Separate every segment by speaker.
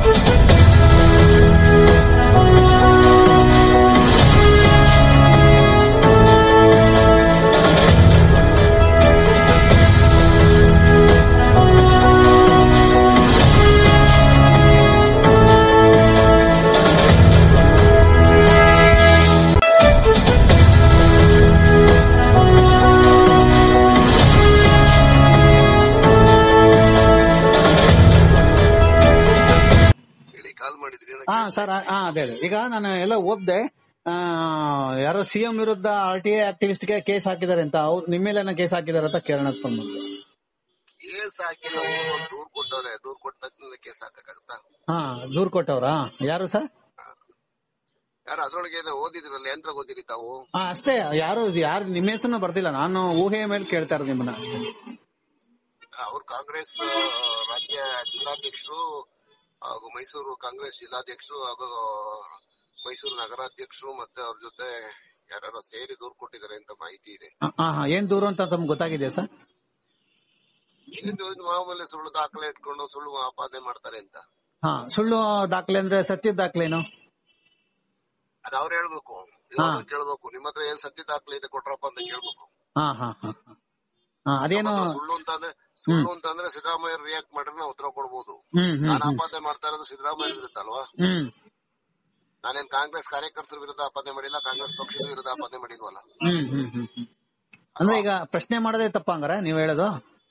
Speaker 1: ಹೇಳಿ ಕಾಲ್ ಮಾಡಿದ್ರಿ ಏನಕ್ಕೆ?
Speaker 2: ಹಾ ಸರ್ ಹಾ ಅದೇ ಅದೇ. ಈಗ ನಾನು ಎಲ್ಲ ಓದ್ದೆ ಆ, ಯಾರೋ ಸಿಎಂ ವಿರುದ್ಧ ಆರ್ ಟಿ ಐ ಆಕ್ಟಿವಿಸ್ಟ್ ಗೆ ಕೇಸ್ ಹಾಕಿದಾರೆ ಅಂತ ಅವ್ರು ನಿಮ್ಮ ಮೇಲೆ ಕೇಸ್ ಹಾಕಿದಾರೆ ಅಂತ ಕೇಳೋಣ ಅಂತ phone ಮಾಡಿದೆ.
Speaker 1: ಕೇಸ್ ಹಾಕಿ ನಾವು ಒಂದ್ ದೂರ್ ಕೊಟ್ಟವ್ರೆ ದೂರ್ ಕೊಟ್ಟ ತಕ್ಷಣ ಕೇಸ್ ಹಾಕಕ್ಕಾಗತ್ತಾ
Speaker 2: ಹಾ ದೂರ್ ಕೊಟ್ಟವ್ರಾ ಯಾರು ಸರ್
Speaker 1: ಯಾರು ಅದ್ರೊಳಗೆ ಏನೋ ಓದಿದ್ರಲ್ಲ ಯಂತ್ರ ಓದಿರಿ ತಾವು
Speaker 2: ಹಾ ಅಷ್ಟೇ ಯಾರು ಯಾರು ನಿಮ್ಮ ಹೆಸರನ್ನ ಬರ್ದಿಲ್ಲ ನಾನು ಊಹೆಯ ಮೇಲೆ ಕೇಳ್ತಾ ಇರೋದು ನಿಮ್ಮನ್ನ ಅಷ್ಟೇ
Speaker 1: ಅವ್ರು ಕಾಂಗ್ರೆಸ್ ಆ, ರಾಜ್ಯ ಜಿಲ್ಲಾಧ್ಯಕ್ಷರು ಹಾಗೂ ಮೈಸೂರು ಕಾಂಗ್ರೆಸ್ ಜಿಲ್ಲಾಧ್ಯಕ್ಷರು ಹಾಗೂ ಮೈಸೂರು ನಗರಾಧ್ಯಕ್ಷರು ಮತ್ತೆ ಅವ್ರ ಜೊತೆ ಯಾರು ಸೇರಿ ದೂರ್ ಕೊಟ್ಟಿದ್ದಾರೆ ಅಂತ ಮಾಹಿತಿ ಇದೆ
Speaker 2: ಹಾ, ಹಾ ಹಾ ಏನ್ ದೂರು ಅಂತ ತಮ್ಗೆ ಗೊತ್ತಾಗಿದೆ ಸರ್
Speaker 1: ಇದು ಮಾಮೂಲಿ ಸುಳ್ಳು ದಾಖಲೆ ಇಟ್ಕೊಂಡು ಸುಳ್ಳು ಆಪಾದನೆ ಮಾಡ್ತಾರೆ ಅಂತ
Speaker 2: ಹಾ ಸುಳ್ಳು ದಾಖಲೆ ಅಂದ್ರೆ ಸತ್ಯದ ದಾಖಲೆನು
Speaker 1: ಅದ್ ಅವ್ರು ಹೇಳ್ಬೇಕು
Speaker 2: ಹಾ.
Speaker 1: ಇವ್ರು ಕೇಳ್ಬೇಕು ನಿಮ್ಮ ಹತ್ರ ಏನ್ ಸತ್ಯ ದಾಖಲೆ ಇದೆ ಕೊಟ್ರಪ್ಪ ಅಂತ ಕೇಳ್ಬೇಕು
Speaker 2: ಹಾ ಹಾ ಹಾ ಹಾ. ಹಾ ಅದೇನು
Speaker 1: ನಮ್ಮ ಹತ್ರ ಸುಳ್ಳು ಅಂತಂದ್ರೆ ಸುಳ್ಳು ಅಂತಂದ್ರೆ ಸಿದ್ದರಾಮಯ್ಯ ರಿಯಾಕ್ಟ್ ಮಾಡಿದ್ರೆ ನಾವು ಉತ್ತರ ಕೊಡ್ಬೋದು
Speaker 2: ಹ್ಮ್ ಹ್ಮ್
Speaker 1: ನಾನು
Speaker 2: ಹ್ಮ್
Speaker 1: ಆಪಾದನೆ ಮಾಡ್ತಾ ಇರೋದು ಸಿದ್ದರಾಮಯ್ಯ ವಿರುದ್ಧ ಅಲ್ವಾ
Speaker 2: ಹ್ಮ್
Speaker 1: ನಾನೇನ್ ಕಾಂಗ್ರೆಸ್ ಕಾರ್ಯಕರ್ತರ ವಿರುದ್ಧ ಆಪಾದನೆ ಮಾಡಿಲ್ಲ ಕಾಂಗ್ರೆಸ್ ಪಕ್ಷದ ವಿರುದ್ಧ ಆಪಾದನೆ ಮಾಡಿಲ್ವಲ್ಲ
Speaker 2: ಹ್ಮ್ ಹ್ಮ್ ಹ್ಮ್ ಹ್ಮ್. ಅಂದ್ರೆ ಈಗ ಪ್ರಶ್ನೆ ಮಾಡೋದೇ ತಪ್ಪ ಹಂಗಾರೆ ನೀವ್ ಹೇಳೋದು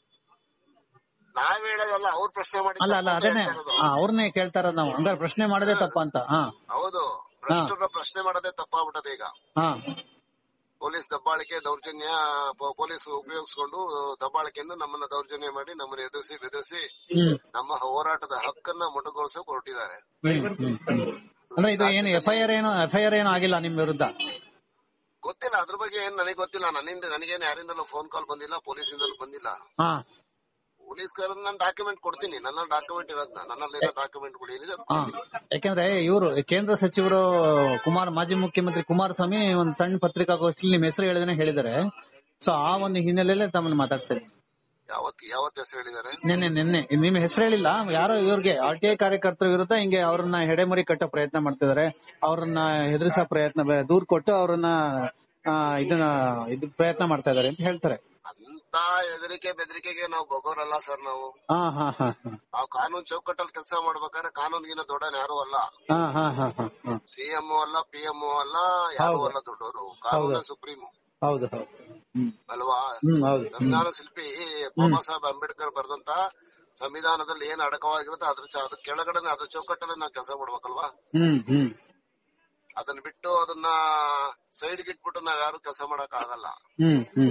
Speaker 1: ನಾವ್ ಹೇಳೋದಲ್ಲ ಅವ್ರು ಪ್ರಶ್ನೆ ಮಾಡಿ
Speaker 2: ಅಲ್ಲ ಅಲ್ಲ ಅದೇನೆ ಅವ್ರನ್ನೇ ಕೇಳ್ತಾ ಇರೋದು ನಾವು ಹಂಗಾರೆ ಪ್ರಶ್ನೆ ಮಾಡೋದೇ ತಪ್ಪ ಅಂತ ಹಾ
Speaker 1: ಹೌದು ಭ್ರಷ್ಟರ ಪ್ರಶ್ನೆ ಮಾಡೋದೇ ತಪ್ಪಾಗ್ಬಿಟ್ಟದೆ ಈಗ
Speaker 2: ಹಾ
Speaker 1: ಪೊಲೀಸ್ ದಬ್ಬಾಳಿಕೆ ದೌರ್ಜನ್ಯ ಪೊ- ಪೊಲೀಸ್ ಉಪಯೋಗಿಸ್ಕೊಂಡು ದಬ್ಬಾಳಿಕೆಯಿಂದ ನಮ್ಮನ್ನ ದೌರ್ಜನ್ಯ ಮಾಡಿ ನಮ್ಮನ್ನ ಎದುರಿಸಿ ಬೆದರಿಸಿ
Speaker 2: ಹ್ಮ್
Speaker 1: ನಮ್ಮ ಹೋರಾಟದ ಹಕ್ಕನ್ನ ಮೊಟಕುಗೊಳಿಸೋಕೆ ಹೊರಟಿದ್ದಾರೆ
Speaker 2: ಹ್ಮ್, ಹ್ಮ್, ಹ್ಮ್. ಅಂದ್ರೆ ಇದು ಏನು ಎಫ್ ಐ ಆರ್ ಏನು ಎಫ್ ಐ ಆರ್ ಏನು ಆಗಿಲ್ಲ ನಿಮ್ ವಿರುದ್ಧ
Speaker 1: ಗೊತ್ತಿಲ್ಲ ಅದ್ರ ಬಗ್ಗೆ ಏನ್ ನನಗೆ ಗೊತ್ತಿಲ್ಲ ನನ್ನಿಂದ ನನಗೇನು ಯಾರಿಂದಲೂ ಫೋನ್ ಕಾಲ್ ಬಂದಿಲ್ಲ ಪೊಲೀಸಿಂದಲೂ ಬಂದಿಲ್ಲ
Speaker 2: ಹಾ
Speaker 1: ಪೊಲೀಸ್ ನಾನು ಡಾಕ್ಯುಮೆಂಟ್ ಕೊಡ್ತೀನಿ ನನ್ನ ಡಾಕ್ಯುಮೆಂಟ್ ಇರೋದ್ನ ನನ್ನಲ್ಲಿರೋ ಡಾಕ್ಯುಮೆಂಟ್ಗಳು ಏನಿದೆ ಅದ್
Speaker 2: ಹಾ
Speaker 1: ಕೊಡ್ತೀನಿ.
Speaker 2: ಯಾಕಂದ್ರೆ ಇವರು ಕೇಂದ್ರ ಸಚಿವರು ಕುಮಾರ್ ಮಾಜಿ ಮುಖ್ಯಮಂತ್ರಿ ಕುಮಾರಸ್ವಾಮಿ ಒಂದ್ ಸಣ್ಣ ಪತ್ರಿಕಾಗೋಷ್ಠಿಲಿ ನಿಮ್ ಹೆಸರು ಹೇಳಿದ್ರೆ ಹೇಳಿದ್ದಾರೆ ಸೊ ಆ ಒಂದು ಹಿನ್ನೆಲೆಯಲ್ಲೇ ತಮ್ಮನ್ನ ಮಾತಾಡ್ಸೇನೆ
Speaker 1: ಯಾವತ್ ಯಾವತ್ ಹೆಸರು ಹೇಳಿದ್ದಾರೆ
Speaker 2: ನಿನ್ನೆ ನಿನ್ನೆ ನಿಮ್ ಹೆಸರು ಹೇಳಿಲ್ಲ ಯಾರೋ ಇವ್ರಿಗೆ ಆರ್ ಟಿ ಐ ಕಾರ್ಯಕರ್ತರ ವಿರುದ್ಧ ಹಿಂಗೆ ಅವ್ರನ್ನ ಹೆಡೆಮರಿ ಕಟ್ಟೋ ಪ್ರಯತ್ನ ಮಾಡ್ತಿದ್ದಾರೆ ಅವ್ರನ್ನ ಹೆದರಿಸೋ ಪ್ರಯತ್ನ ಬೆ- ದೂರ್ ಕೊಟ್ಟು ಅವ್ರನ್ನ ಆ, ಇದನ್ನ ಇದು ಪ್ರಯತ್ನ ಮಾಡ್ತಾ ಇದಾರೆ ಅಂತ ಹೇಳ್ತಾರೆ
Speaker 1: ಅಂತ ಹೆದರಿಕೆ ಬೆದರಿಕೆಗೆ ನಾವು ಬಗೋರಲ್ಲ ಸರ್ ನಾವು
Speaker 2: ಹಾ ಹಾ ಹಾ ಹಾ
Speaker 1: ನಾವು ಕಾನೂನು ಚೌಕಟ್ಟಲ್ಲಿ ಕೆಲಸ ಮಾಡ್ಬೇಕಾದ್ರೆ ಕಾನೂನಿಗಿನ ದೊಡ್ಡನ ಯಾರು ಅಲ್ಲ
Speaker 2: ಹಾ ಹಾ ಹಾ ಹಾ ಹಾ
Speaker 1: ಸಿಎಂ ಅಲ್ಲ ಪಿ ಎಂ ಅಲ್ಲ ಯಾರು
Speaker 2: ಹೌದು.
Speaker 1: ಅಲ್ಲ ದೊಡ್ಡವರು ಕಾನೂನು
Speaker 2: ಹೌದು.
Speaker 1: ಸುಪ್ರೀಂ
Speaker 2: ಹೌದು ಹೌದು ಹ್ಮ್
Speaker 1: ಅಲ್ವಾ
Speaker 2: ಹ್ಮ್ ಹೌದು ಹ್ಮ್.
Speaker 1: ಸಂವಿಧಾನ ಶಿಲ್ಪಿ ಬಾಬಾ ಸಾಹೇಬ್ ಅಂಬೇಡ್ಕರ್ ಬರೆದಂತ ಸಂವಿಧಾನದಲ್ಲಿ ಏನ್ ಅಡಕವಾಗಿರುತ್ತೆ ಅದ್ರ ಚ- ಅದ್ರ ಕೆಳಗಡೆ ಅದ್ರ ಚೌಕಟ್ಟಲ್ಲಿ ನಾವು ಕೆಲಸ ಮಾಡ್ಬೇಕಲ್ವಾ
Speaker 2: ಹ್ಮ್ ಹ್ಮ್
Speaker 1: ಅದನ್ನ ಬಿಟ್ಟು ಅದನ್ನ ಸೈಡ್ ಇಟ್ಬಿಟ್ಟು ನಾವ್ ಯಾರು ಕೆಲಸ ಮಾಡಕ್ ಆಗಲ್ಲ
Speaker 2: ಹ್ಮ್ ಹ್ಮ್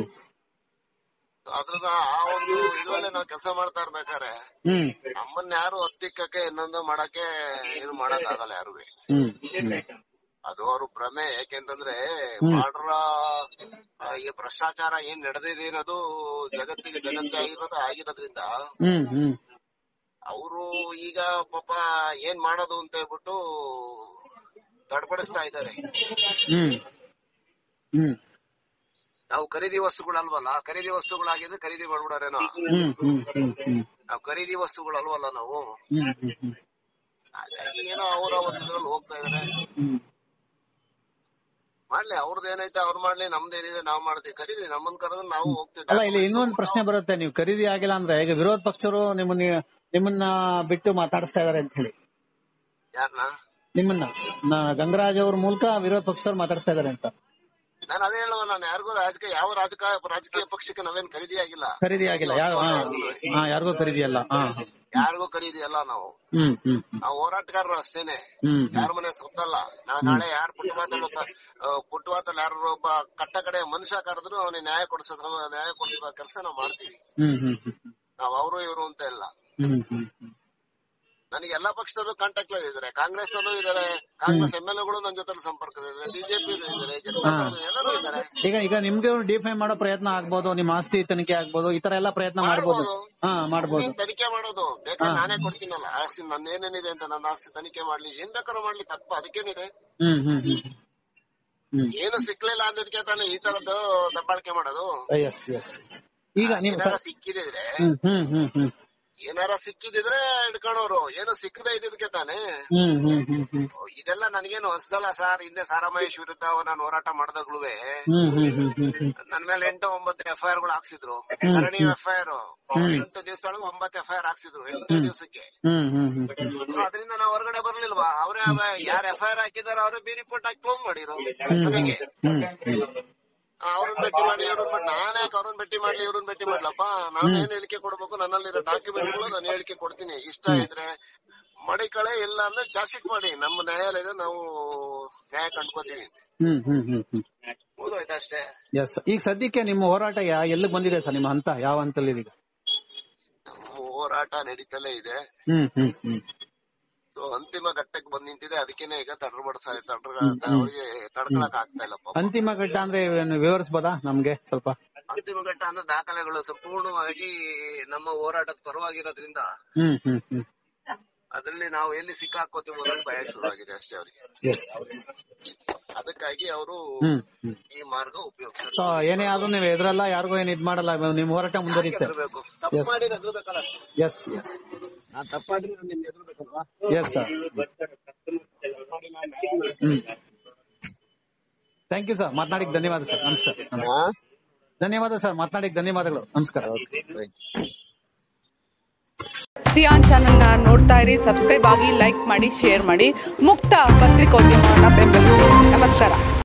Speaker 1: ಅದ್ರದ ಆ ಒಂದು ಇದ್ರಲ್ಲೇ ನಾವು ಕೆಲಸ ಮಾಡ್ತಾ ಇರ್ಬೇಕಾದ್ರೆ
Speaker 2: ಹ್ಮ್
Speaker 1: ನಮ್ಮನ್ನ ಯಾರು ಹತ್ತಿಕ್ಕಕ್ಕೆ ಇನ್ನೊಂದು ಮಾಡಕ್ಕೆ ಏನು ಮಾಡಕ್ ಆಗಲ್ಲ ಯಾರು
Speaker 2: ಹ್ಮ್ ಹ್ಮ್
Speaker 1: ಅದು ಅವ್ರ ಭ್ರಮೆ ಯಾಕೆಂತಂದ್ರೆ
Speaker 2: ಹ್ಮ್.
Speaker 1: ಮಾಡ್ರ ಆ, ಈ ಭ್ರಷ್ಟಾಚಾರ ಏನ್ ನಡೆದಿದೆ ಅನ್ನೋದು ಜಗತ್ತಿಗೆ ಜಗತ್ತಾಗಿರೋದು ಆಗಿರೋದ್ರಿಂದ
Speaker 2: ಹ್ಮ್ ಹ್ಮ್
Speaker 1: ಅವರು ಈಗ ಪಾಪ ಏನ್ ಮಾಡೋದು ಅಂತ ಹೇಳ್ಬಿಟ್ಟು ತಡ್ಪಡಿಸ್ತಾ ಇದ್ದಾರೆ
Speaker 2: ಹ್ಮ್ ಹ್ಮ್
Speaker 1: ನಾವು ಖರೀದಿ ವಸ್ತುಗಳಲ್ವಲ್ಲ ಖರೀದಿ ವಸ್ತುಗಳಾಗಿದ್ರೆ ಖರೀದಿ ಮಾಡ್ಬಿಡಾರೇನೋ
Speaker 2: ಹ್ಮ್ ಹ್ಮ್ ಹ್ಮ್ ಹ್ಮ್
Speaker 1: ನಾವು ಖರೀದಿ ವಸ್ತುಗಳಲ್ವಲ್ಲ ನಾವು
Speaker 2: ಹ್ಮ್ ಹ್ಮ್ ಹ್ಮ್
Speaker 1: ಹಾಗಾಗಿ ಏನೋ ಅವರ ಒಂದು ಇದ್ರಲ್ಲಿ ಹೋಗ್ತಾ ಇದಾರೆ
Speaker 2: ಹ್ಮ್
Speaker 1: ಮಾಡ್ಲಿ ಅವ್ರದ್ದು ಏನೈತೆ ಅವ್ರು ಮಾಡ್ಲಿ ನಮ್ದೇನಿದೆ ನಾವ್ ಮಾಡ್ತೀವಿ ಖರೀದಿ ನಮ್ಮನ್ ಕರೆದ್ರೆ ನಾವು ಹೋಗ್ತೀವಿ
Speaker 2: ಅಲ್ಲ ಇಲ್ಲಿ ಇನ್ನೊಂದು ಪ್ರಶ್ನೆ ಬರುತ್ತೆ ನೀವು ಖರೀದಿ ಆಗಿಲ್ಲ ಅಂದ್ರೆ ಈಗ ವಿರೋಧ ಪಕ್ಷರು ನಿಮ್ಮನ್ನ ನಿಮ್ಮನ್ನ ಬಿಟ್ಟು ಮಾತಾಡಿಸ್ತಾ ಇದಾರೆ ಅಂತ ಹೇಳಿ
Speaker 1: ಯಾರನ್ನ
Speaker 2: ನಿಮ್ಮನ್ನ ನ- ಗಂಗರಾಜ್ ಅವ್ರ ಮೂಲಕ ವಿರೋಧ ಪಕ್ಷದವ್ರು ಮಾತಾಡಿಸ್ತಾ ಇದಾರೆ ಅಂತ
Speaker 1: ನಾನು ಅದೇ ಹೇಳುವ ನಾನು ಯಾರಿಗೂ ರಾಜಕೀಯ ಯಾವ ರಾಜಕೀಯ ರಾಜಕೀಯ ಪಕ್ಷಕ್ಕೆ ನಾವೇನ್ ಖರೀದಿ ಆಗಿಲ್ಲ
Speaker 2: ಖರೀದಿ ಆಗಿಲ್ಲ ಯಾವ ಹಾ ಹಾ, ಯಾರಿಗೂ ಖರೀದಿ ಅಲ್ಲ ಹಾ ಹಾ.
Speaker 1: ಯಾರಿಗೂ ಖರೀದಿ ಅಲ್ಲ ನಾವು
Speaker 2: ಹ್ಮ್ ಹ್ಮ್
Speaker 1: ನಾವು ಹೋರಾಟಗಾರರು ಅಷ್ಟೇನೆ
Speaker 2: ಹ್ಮ್
Speaker 1: ಯಾರ ಮನೆ ಸೊತ್ತಲ್ಲ ನಾವ್ ನಾಳೆ ಯಾರು ಪುಟ್ಟವಾತಲ್ಲಿ ಒಬ್ಬ ಆ, ಪುಟ್ಟವಾತಲ್ಲಿ ಯಾರು ಒಬ್ಬ ಕಟ್ಟ ಕಡೆ ಮನುಷ್ಯ ಕರೆದ್ರು ಅವನಿಗೆ ನ್ಯಾಯ ಕೊಡಿಸೋದು ನ್ಯಾಯ ಕೊಡಿಸುವ ಕೆಲಸ ನಾವು ಮಾಡ್ತೀವಿ
Speaker 2: ಹ್ಮ್ ಹ್ಮ್ ಹ್ಮ್
Speaker 1: ನಾವ್ ಅವರು ಇವರು ಅಂತ ಇಲ್ಲ
Speaker 2: ಹ್ಮ್ ಹ್ಮ್ ಹ್ಮ್
Speaker 1: ನನಗೆ ಎಲ್ಲಾ ಪಕ್ಷದಲ್ಲೂ ಕಾಂಟ್ಯಾಕ್ಟ್ ಇದಾರೆ ಕಾಂಗ್ರೆಸ್ ಅಲ್ಲೂ ಇದಾರೆ ಕಾಂಗ್ರೆಸ್ ಎಂ ಎಲ್ ಎಗಳು ನನ್ನ ಜೊತೆ ಸಂಪರ್ಕದಲ್ಲಿದ್ದಾರೆ ಬಿಜೆಪಿ ಇದಾರೆ ಜನತಾದಳ ಎಲ್ಲರೂ ಇದಾರೆ
Speaker 2: ಈಗ ಈಗ ನಿಮ್ಗೆ ಡಿಫೈ ಮಾಡೋ ಪ್ರಯತ್ನ ಆಗ್ಬೋದು ನಿಮ್ ಆಸ್ತಿ ತನಿಖೆ ಆಗ್ಬೋದು ಈ ತರ ಎಲ್ಲಾ ಪ್ರಯತ್ನ ಮಾಡ್ಬೋದು
Speaker 1: ಮಾಡ್ಬೋದು.
Speaker 2: ಹಾ ಮಾಡ್ಬೋದು
Speaker 1: ಏನ್ ತನಿಖೆ ಮಾಡೋದು ಬೇಕಾದ್ರೆ ನಾನೇ ಕೊಡ್ತೀನಲ್ಲ ಆಸ್ತಿ ನನ್ನ ಏನೇನಿದೆ ಅಂತ ನನ್ನ ಆಸ್ತಿ ತನಿಖೆ ಮಾಡ್ಲಿ ಏನ್ ಬೇಕಾದ್ರೂ ಮಾಡ್ಲಿ ತಪ್ಪ ಅದಕ್ಕೇನಿದೆ
Speaker 2: ಹ್ಮ್ ಹ್ಮ್ ಹ್ಮ್ ಹ್ಮ್
Speaker 1: ಏನು ಸಿಕ್ಲಿಲ್ಲ ಅಂದದ್ಕೆ ತಾನೇ ಈ ತರದ್ದು ದಬ್ಬಾಳಿಕೆ ಮಾಡೋದು
Speaker 2: ಎಸ್ ಎಸ್ ಈಗ ನೀವು
Speaker 1: ಏನಾರ ಸಿಕ್ಕಿದ್ರೆ
Speaker 2: ಹ್ಮ್ ಹ್ಮ್ ಹ್ಮ್ ಹ್ಮ್
Speaker 1: ಏನಾರ ಸಿಕ್ಕಿದಿದ್ರೆ ಹಿಡ್ಕೊಳೋರು ಏನು ಸಿಕ್ಕದೆ ಇದ್ದಿದ್ಕೆ ತಾನೇ
Speaker 2: ಹ್ಮ್ ಹ್ಮ್ ಹ್ಮ್ ಹ್ಮ್
Speaker 1: ಇದೆಲ್ಲ ನನಗೇನು ಹೊಸದಲ್ಲ ಸರ್ ಹಿಂದೆ ಸಾರಾಮಹೇಶ್ ವಿರುದ್ಧ ನಾನು ಹೋರಾಟ ಮಾಡಿದಾಗ್ಲೂವೆ
Speaker 2: ಹ್ಮ್ ಹ್ಮ್ ಹ್ಮ್ ಹ್ಮ್ ಹ್ಮ್
Speaker 1: ನನ್ ಮೇಲೆ ಎಂಟು ಒಂಬತ್ತು ಎಫ್ ಐ ಆರ್ ಗಳು ಹಾಕ್ಸಿದ್ರು
Speaker 2: ಹ್ಮ್.
Speaker 1: ಸರಣಿ ಎಫ್ ಐ ಆರ್
Speaker 2: ಹ್ಮ್.
Speaker 1: ಎಂಟು ದಿವಸದೊಳಗೆ ಒಂಬತ್ತು ಎಫ್ ಐ ಆರ್ ಹಾಕ್ಸಿದ್ರು ಎಂಟು ದಿವಸಕ್ಕೆ
Speaker 2: ಹ್ಮ್ ಹ್ಮ್ ಹ್ಮ್ ಹ್ಮ್
Speaker 1: ಅದರಿಂದ ನಾವು ಹೊರಗಡೆ ಬರ್ಲಿಲ್ವಾ ಅವ್ರೇ ಯಾರು ಎಫ್ ಐ ಆರ್ ಹಾಕಿದಾರೆ ಅವರೇ ಬಿ ರಿಪೋರ್ಟ್ ಹಾಕಿ ಕ್ಲೋಸ್ ಮಾಡಿರೋ
Speaker 2: ಹ್ಮ್
Speaker 1: ಮನೆಗೆ
Speaker 2: ಹ್ಮ್ ಹ್ಮ್
Speaker 1: ಅವ್ರನ್ನ ಭೇಟಿ ಮಾಡಿ ಇವ್ರನ್ನ ಭೇಟಿ ನಾನ್ ಯಾಕೆ ಅವ್ರನ್ನ ಭೇಟಿ ಮಾಡ್ಲಿ ಇವ್ರನ್ನ ಭೇಟಿ ಮಾಡ್ಲಪ್ಪ ನಾನು ಏನ್ ಹೇಳಿಕೆ ಕೊಡ್ಬೇಕು ನನ್ನಲ್ಲಿರೋ ಡಾಕ್ಯುಮೆಂಟ್ ಗಳು ನಾನು ಹೇಳಿಕೆ ಕೊಡ್ತೀನಿ ಇಷ್ಟ ಇದ್ರೆ ಮಡಿಕಳೆ ಇಲ್ಲ ಅಂದ್ರೆ ಚಾರ್ಜ್ ಶೀಟ್ ಮಾಡಿ ನಮ್ಮ ನ್ಯಾಯಾಲಯದ ನಾವು ನ್ಯಾಯ ಕಂಡ್ಕೋತೀವಿ
Speaker 2: ಹ್ಮ್ ಹ್ಮ್ ಹ್ಮ್ ಹ್ಮ್
Speaker 1: ಮುಗಿದೋಯ್ತು ಅಷ್ಟೇ
Speaker 2: ಎಸ್ ಈಗ ಸದ್ಯಕ್ಕೆ ನಿಮ್ಮ ಹೋರಾಟ ಯಾ ಎಲ್ಲಿಗೆ ಬಂದಿದೆ ಸರ್ ನಿಮ್ಮ ಹಂತ ಯಾವ ಹಂತಲ್ಲಿ ಈಗ
Speaker 1: ನಮ್ಮ ಹೋರಾಟ ನಡೀತಲೇ ಇದೆ
Speaker 2: ಹ್ಮ್ ಹ್ಮ್ ಹ್ಮ್
Speaker 1: ಸೊ ಅಂತಿಮ ಘಟ್ಟಕ್ಕೆ ಬಂದ್ ನಿಂತಿದೆ ಅದಕ್ಕೇನೆ ಈಗ ತಡ್ರ ಬಡ್ಸ ತಡ್ರ ಅವ್ರಿಗೆ ತಡ್ಕೊಳಕ್ ಆಗ್ತಾ ಇಲ್ಲ ಪಾಪ
Speaker 2: ಅಂತಿಮ ಘಟ್ಟ ಅಂದ್ರೆ ಏನು ವಿವರಿಸ್ಬೋದಾ ನಮ್ಗೆ ಸ್ವಲ್ಪ
Speaker 1: ಅಂತಿಮ ಘಟ್ಟ ಅಂದ್ರೆ ದಾಖಲೆಗಳು ಸಂಪೂರ್ಣವಾಗಿ ನಮ್ಮ ಹೋರಾಟದ ಪರವಾಗಿರೋದ್ರಿಂದ
Speaker 2: ಹ್ಮ್ ಹ್ಮ್ ಹ್ಮ್
Speaker 1: ಅದ್ರಲ್ಲಿ ನಾವು ಎಲ್ಲಿ ಸಿಕ್ಕಾಕೋತೀವಿ ಅನ್ನೋದು ಭಯ ಶುರುವಾಗಿದೆ ಅಷ್ಟೇ ಅವ್ರಿಗೆ
Speaker 2: ಎಸ್
Speaker 1: ಅದಕ್ಕಾಗಿ ಅವರು
Speaker 2: ಹ್ಮ್ ಹ್ಮ್
Speaker 1: ಈ ಮಾರ್ಗ ಉಪಯೋಗಿಸ್ತಾರೆ
Speaker 2: ಸೊ ಏನೇ ಆದ್ರೂ ನೀವು ಎದುರಲ್ಲ ಯಾರಿಗೂ ಏನ್ ಇದ್ ಮಾಡಲ್ಲ ನಿಮ್ ಹೋರಾಟ ಮುಂದುವರಿಯುತ್ತೆ
Speaker 1: ಎದುರ್ಬೇಕು ತಪ್ಪು
Speaker 2: Yes.
Speaker 1: ಮಾಡಿದ್ರೆ ಎದುರ್ಬೇಕಲ್ಲ
Speaker 2: ಎಸ್ ಎಸ್
Speaker 1: ನಾನ್ ತಪ್ಪು ಮಾಡಿದ್ರೆ ನಾನು ನಿಮ್ಗೆ ಎದುರ್ಬೇಕಲ್ವಾ
Speaker 2: ಎಸ್ ಸರ್
Speaker 1: ತಪ್ಪು ಮಾಡಿ ನಾನ್ ನ್ಯಾಯ ಮಾಡ್ತೀನಿ.
Speaker 2: ಹ್ಮ್ ಥ್ಯಾಂಕ್ ಯು ಸರ್ ಮಾತನಾಡಿಕ್ ಧನ್ಯವಾದ ಸರ್ ನಮಸ್ಕಾರ ನಮಸ್ಕಾರ. ಧನ್ಯವಾದ ಸರ್ ಮಾತನಾಡಿಕ್ ಧನ್ಯವಾದಗಳು ನಮಸ್ಕಾರ
Speaker 3: ಸಿಯಾನ್ ಚಾನೆಲ್ನ ನೋಡ್ತಾ ಇರಿ ಸಬ್ಸ್ಕ್ರೈಬ್ ಆಗಿ ಲೈಕ್ ಮಾಡಿ ಶೇರ್ ಮಾಡಿ ಮುಕ್ತ ಪತ್ರಿಕೋದ್ಯಮವನ್ನು ಬೆಂಬಲಿಸಿ ನಮಸ್ಕಾರ